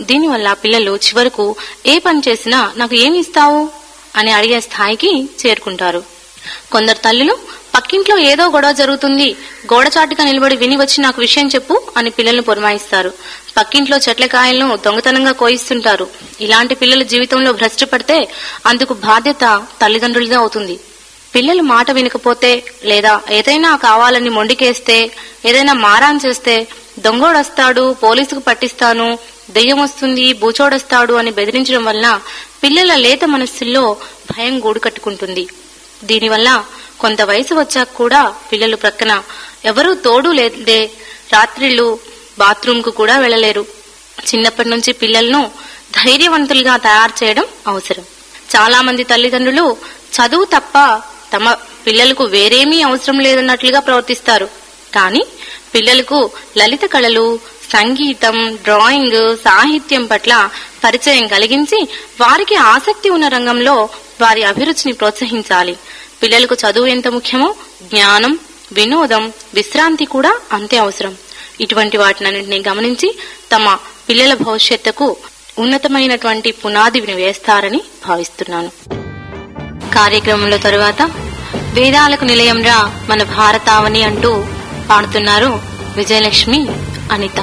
దీనివల్ల పిల్లలు చివరకు ఏ పని చేసినా నాకు ఏమి ఇస్తావు అని అడిగే స్థాయికి చేరుకుంటారు కొందరు తల్లులు పక్కింట్లో ఏదో గొడవ జరుగుతుంది గోడచాటుగా నిలబడి విని వచ్చి నాకు విషయం చెప్పు అని పిల్లల్ని పురమాయిస్తారు పక్కింట్లో చెట్ల కాయలను దొంగతనంగా కోయిస్తుంటారు ఇలాంటి పిల్లలు జీవితంలో భ్రష్టు పడితే అందుకు బాధ్యత తల్లిదండ్రులదే అవుతుంది పిల్లలు మాట వినకపోతే లేదా ఏదైనా కావాలని మొండికేస్తే ఏదైనా మారాన్ చేస్తే దొంగోడొస్తాడు పోలీసుకు పట్టిస్తాను దెయ్యం వస్తుంది బూచోడొస్తాడు అని బెదిరించడం వలన పిల్లల లేత మనస్సుల్లో భయం గూడు కట్టుకుంటుంది దీనివల్ల కొంత వయసు వచ్చాక కూడా పిల్లలు ప్రక్కన ఎవరూ తోడు లేదే రాత్రిళ్ళు బాత్రూమ్ కు కూడా వెళ్ళలేరు చిన్నప్పటి నుంచి పిల్లలను ధైర్యవంతులుగా తయారు చేయడం అవసరం చాలా మంది తల్లిదండ్రులు చదువు తప్ప తమ పిల్లలకు వేరేమీ అవసరం లేదన్నట్లుగా ప్రవర్తిస్తారు కానీ పిల్లలకు లలిత కళలు సంగీతం డ్రాయింగ్ సాహిత్యం పట్ల పరిచయం కలిగించి వారికి ఆసక్తి ఉన్న రంగంలో వారి అభిరుచిని ప్రోత్సహించాలి పిల్లలకు చదువు ఎంత ముఖ్యమో జ్ఞానం వినోదం విశ్రాంతి కూడా అంతే అవసరం ఇటువంటి వాటినన్నింటినీ గమనించి తమ పిల్లల భవిష్యత్తుకు ఉన్నతమైనటువంటి పునాదిని వేస్తారని భావిస్తున్నాను కార్యక్రమంలో తరువాత వేదాలకు నిలయంరా మన భారతావని అంటూ పాడుతున్నారు విజయలక్ష్మి అనిత